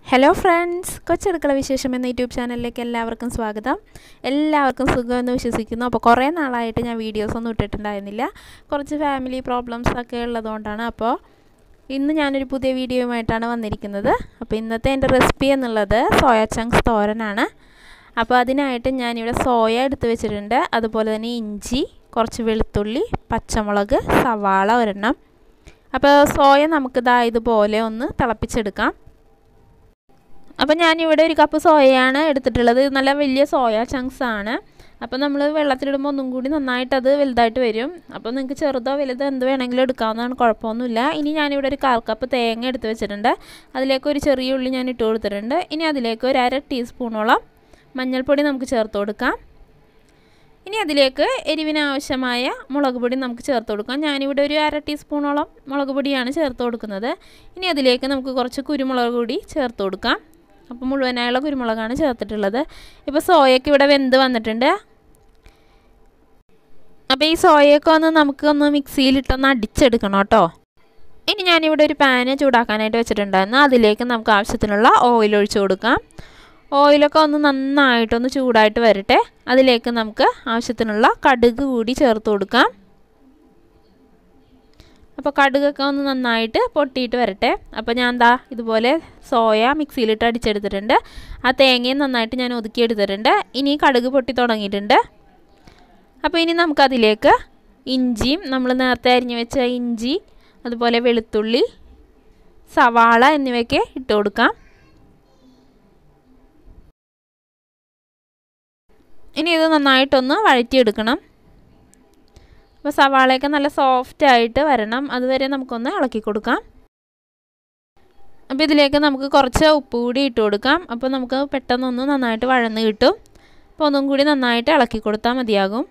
hello friends കൊച്ചടുക്കള വിശേഷം എന്ന YouTube ചാനലിലേക്ക് എല്ലാവർക്കും സ്വാഗതം എല്ലാവർക്കും സുഖമെന്ന് വിശ്വസിക്കുന്നു അപ്പോൾ കുറേ നാളായിട്ട് ഞാൻ വീഡിയോസ് ഒന്നും ഇട്ടിട്ടുണ്ടായിരുന്നില്ല കുറച്ച് ഫാമിലി പ്രോബ്ലംസ് ഒക്കെ ഉള്ളതുകൊണ്ടാണ് അപ്പോൾ ഇന്ന് ഞാനൊരു പുതിയ വീഡിയോയുമായിട്ടാണ് വന്നിരിക്കുന്നത് അപ്പോൾ ഇന്നത്തെ എൻ്റെ റെസിപ്പി എന്നുള്ളത് സോയ ചങ്ക്സ് തോരനാണ് അപ്പോൾ അതിനായിട്ട് ഞാനിവിടെ സോയ എടുത്ത് വെച്ചിട്ടുണ്ട് അതുപോലെ തന്നെ ഇഞ്ചി കുറച്ച് വെളുത്തുള്ളി പച്ചമുളക് സവാള ഒരെണ്ണം അപ്പോൾ സോയ നമുക്കിതാ ഇതുപോലെ ഒന്ന് തിളപ്പിച്ചെടുക്കാം അപ്പോൾ ഞാനിവിടെ ഒരു കപ്പ് സോയയാണ് എടുത്തിട്ടുള്ളത് നല്ല വലിയ സോയ ചങ്ക്സ് ആണ് അപ്പോൾ നമ്മൾ വെള്ളത്തിലിടുമ്പോൾ ഒന്നും കൂടി നന്നായിട്ട് അത് വലുതായിട്ട് വരും അപ്പോൾ നിങ്ങൾക്ക് ചെറുതോ വലുതോ എന്ത് വേണമെങ്കിലും എടുക്കാവുന്നതാണ് കുഴപ്പമൊന്നുമില്ല ഇനി ഞാനിവിടെ ഒരു കാൽ കപ്പ് തേങ്ങ എടുത്ത് വെച്ചിട്ടുണ്ട് അതിലേക്ക് ഒരു ചെറിയ ഉള്ളി ഞാൻ ഇട്ട് കൊടുത്തിട്ടുണ്ട് ഇനി അതിലേക്ക് ഒരു അര ടീസ്പൂണോളം മഞ്ഞൾപ്പൊടി നമുക്ക് ചേർത്ത് കൊടുക്കാം ഇനി അതിലേക്ക് എരിവിന് ആവശ്യമായ മുളക് പൊടി നമുക്ക് ചേർത്ത് കൊടുക്കാം ഞാനിവിടെ ഒരു അര ടീസ്പൂണോളം മുളക് പൊടിയാണ് ചേർത്ത് കൊടുക്കുന്നത് ഇനി അതിലേക്ക് നമുക്ക് കുറച്ച് കുരുമുളക് കൂടി ചേർത്ത് കൊടുക്കാം അപ്പോൾ മുഴുവനായുള്ള കുരുമുളകാണ് ചേർത്തിട്ടുള്ളത് ഇപ്പോൾ സോയൊക്കെ ഇവിടെ വെന്ത് വന്നിട്ടുണ്ട് അപ്പോൾ ഈ സോയൊക്കെ ഒന്ന് നമുക്കൊന്ന് മിക്സിയിലിട്ടൊന്ന് അടിച്ചെടുക്കണം കേട്ടോ ഇനി ഞാനിവിടെ ഒരു പാന് ചൂടാക്കാനായിട്ട് വെച്ചിട്ടുണ്ടായിരുന്നു അതിലേക്ക് നമുക്ക് ആവശ്യത്തിനുള്ള ഓയിൽ ഒഴിച്ചു കൊടുക്കാം ഓയിലൊക്കെ ഒന്ന് നന്നായിട്ടൊന്ന് ചൂടായിട്ട് വരട്ടെ അതിലേക്ക് നമുക്ക് ആവശ്യത്തിനുള്ള കടുക് കൂടി ചേർത്ത് കൊടുക്കാം അപ്പോൾ കടുകൊക്കെ ഒന്ന് നന്നായിട്ട് പൊട്ടിയിട്ട് വരട്ടെ അപ്പോൾ ഞാൻ എന്താ ഇതുപോലെ സോയ മിക്സിയിലിട്ട് അടിച്ചെടുത്തിട്ടുണ്ട് ആ തേങ്ങയും നന്നായിട്ട് ഞാൻ ഒതുക്കിയെടുത്തിട്ടുണ്ട് ഇനി കടുക് പൊട്ടി തുടങ്ങിയിട്ടുണ്ട് അപ്പോൾ ഇനി നമുക്കതിലേക്ക് ഇഞ്ചിയും നമ്മൾ നേരത്തെ അരിഞ്ഞു വെച്ച ഇഞ്ചി അതുപോലെ വെളുത്തുള്ളി സവാള എന്നിവയൊക്കെ ഇട്ട് കൊടുക്കാം ഇനി ഇത് നന്നായിട്ടൊന്ന് വഴറ്റിയെടുക്കണം അപ്പോൾ സവാളയൊക്കെ നല്ല സോഫ്റ്റ് ആയിട്ട് വരണം അതുവരെ നമുക്കൊന്ന് ഇളക്കി കൊടുക്കാം അപ്പോൾ ഇതിലേക്ക് നമുക്ക് കുറച്ച് ഉപ്പ് കൂടി ഇട്ട് കൊടുക്കാം അപ്പോൾ നമുക്ക് പെട്ടെന്നൊന്ന് നന്നായിട്ട് വഴന്ന് കിട്ടും അപ്പോൾ ഒന്നും കൂടി നന്നായിട്ട് ഇളക്കി കൊടുത്താൽ മതിയാകും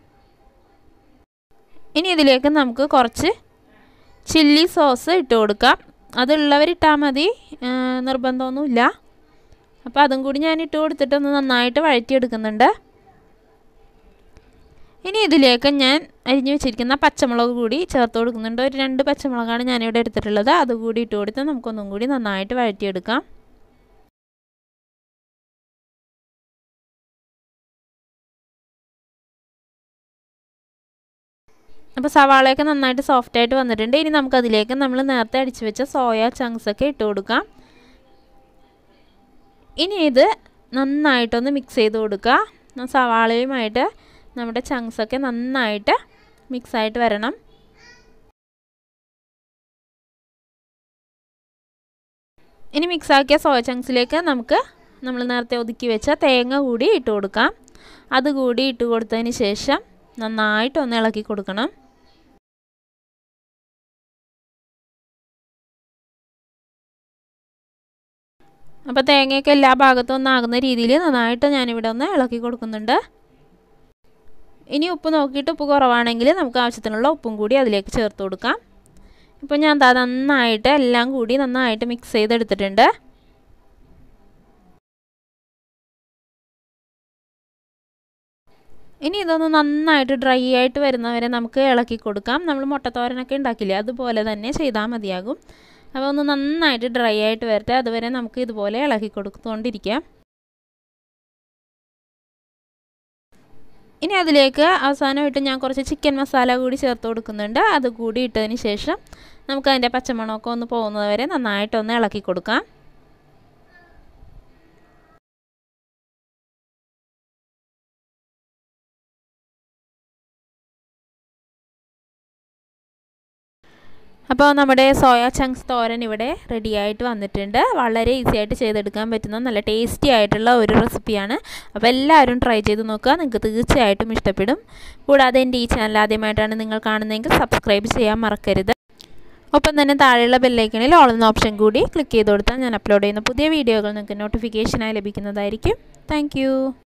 ഇനി ഇതിലേക്ക് നമുക്ക് കുറച്ച് ചില്ലി സോസ് ഇട്ട് കൊടുക്കാം അതുള്ളവരിട്ടാൽ മതി നിർബന്ധമൊന്നുമില്ല അപ്പോൾ അതും കൂടി ഞാൻ ഇട്ട് കൊടുത്തിട്ടൊന്ന് നന്നായിട്ട് വഴറ്റിയെടുക്കുന്നുണ്ട് ഇനി ഇതിലേക്ക് ഞാൻ അരിഞ്ഞു വെച്ചിരിക്കുന്ന പച്ചമുളക് കൂടി ചേർത്ത് കൊടുക്കുന്നുണ്ട് ഒരു രണ്ട് പച്ചമുളകാണ് ഞാനിവിടെ എടുത്തിട്ടുള്ളത് അതുകൂടി ഇട്ട് കൊടുത്ത് നമുക്കൊന്നും കൂടി നന്നായിട്ട് വഴറ്റിയെടുക്കാം അപ്പോൾ സവാളയൊക്കെ നന്നായിട്ട് സോഫ്റ്റ് ആയിട്ട് വന്നിട്ടുണ്ട് ഇനി നമുക്കതിലേക്ക് നമ്മൾ നേരത്തെ അടിച്ചു വെച്ച സോയ ചങ്ക്സ് ഒക്കെ ഇട്ട് കൊടുക്കാം ഇനി ഇത് നന്നായിട്ടൊന്ന് മിക്സ് ചെയ്ത് കൊടുക്കുക സവാളയുമായിട്ട് നമ്മുടെ ചങ്ക്സൊക്കെ നന്നായിട്ട് മിക്സായിട്ട് വരണം ഇനി മിക്സാക്കിയ സോയ ചങ്ക്സിലേക്ക് നമുക്ക് നമ്മൾ നേരത്തെ ഒതുക്കി വെച്ച തേങ്ങ കൂടി ഇട്ട് കൊടുക്കാം അതുകൂടി ഇട്ട് കൊടുത്തതിന് ശേഷം നന്നായിട്ട് ഒന്ന് ഇളക്കി കൊടുക്കണം അപ്പോൾ തേങ്ങയൊക്കെ എല്ലാ ഭാഗത്തും ഒന്നാകുന്ന രീതിയിൽ നന്നായിട്ട് ഞാനിവിടെ ഒന്ന് ഇളക്കി കൊടുക്കുന്നുണ്ട് ഇനി ഉപ്പ് നോക്കിയിട്ട് ഉപ്പ് കുറവാണെങ്കിൽ നമുക്ക് ആവശ്യത്തിനുള്ള ഉപ്പും കൂടി അതിലേക്ക് ചേർത്ത് കൊടുക്കാം ഇപ്പോൾ ഞാൻ എന്താ നന്നായിട്ട് എല്ലാം കൂടി നന്നായിട്ട് മിക്സ് ചെയ്തെടുത്തിട്ടുണ്ട് ഇനി ഇതൊന്ന് നന്നായിട്ട് ഡ്രൈ ആയിട്ട് വരുന്നവരെ നമുക്ക് ഇളക്കി കൊടുക്കാം നമ്മൾ മുട്ടത്തോരനൊക്കെ ഉണ്ടാക്കില്ലേ അതുപോലെ തന്നെ ചെയ്താൽ മതിയാകും അപ്പോൾ ഒന്ന് നന്നായിട്ട് ഡ്രൈ ആയിട്ട് വരട്ടെ അതുവരെ നമുക്ക് ഇതുപോലെ ഇളക്കി കൊടുത്തുകൊണ്ടിരിക്കാം ഇനി അതിലേക്ക് അവസാനമായിട്ട് ഞാൻ കുറച്ച് ചിക്കൻ മസാല കൂടി ചേർത്ത് കൊടുക്കുന്നുണ്ട് അത് കൂടി ഇട്ടതിന് ശേഷം നമുക്ക് അതിൻ്റെ പച്ചമണമൊക്കെ ഒന്ന് പോകുന്നത് വരെ നന്നായിട്ടൊന്ന് ഇളക്കി കൊടുക്കാം അപ്പോൾ നമ്മുടെ സോയ ചങ്ക്സ് തോരൻ ഇവിടെ റെഡി ആയിട്ട് വന്നിട്ടുണ്ട് വളരെ ഈസി ആയിട്ട് ചെയ്തെടുക്കാൻ പറ്റുന്ന നല്ല ടേസ്റ്റി ആയിട്ടുള്ള ഒരു റെസിപ്പിയാണ് അപ്പോൾ എല്ലാവരും ട്രൈ ചെയ്ത് നോക്കുക നിങ്ങൾക്ക് തീർച്ചയായിട്ടും ഇഷ്ടപ്പെടും കൂടാതെ എൻ്റെ ഈ ചാനൽ ആദ്യമായിട്ടാണ് നിങ്ങൾ കാണുന്നതെങ്കിൽ സബ്സ്ക്രൈബ് ചെയ്യാൻ മറക്കരുത് ഒപ്പം തന്നെ താഴെയുള്ള ബെല്ലൈക്കണിൽ ഓൾ എന്ന ഓപ്ഷൻ കൂടി ക്ലിക്ക് ചെയ്ത് കൊടുത്താൽ ഞാൻ അപ്ലോഡ് ചെയ്യുന്ന പുതിയ വീഡിയോകൾ നിങ്ങൾക്ക് നോട്ടിഫിക്കേഷനായി ലഭിക്കുന്നതായിരിക്കും താങ്ക്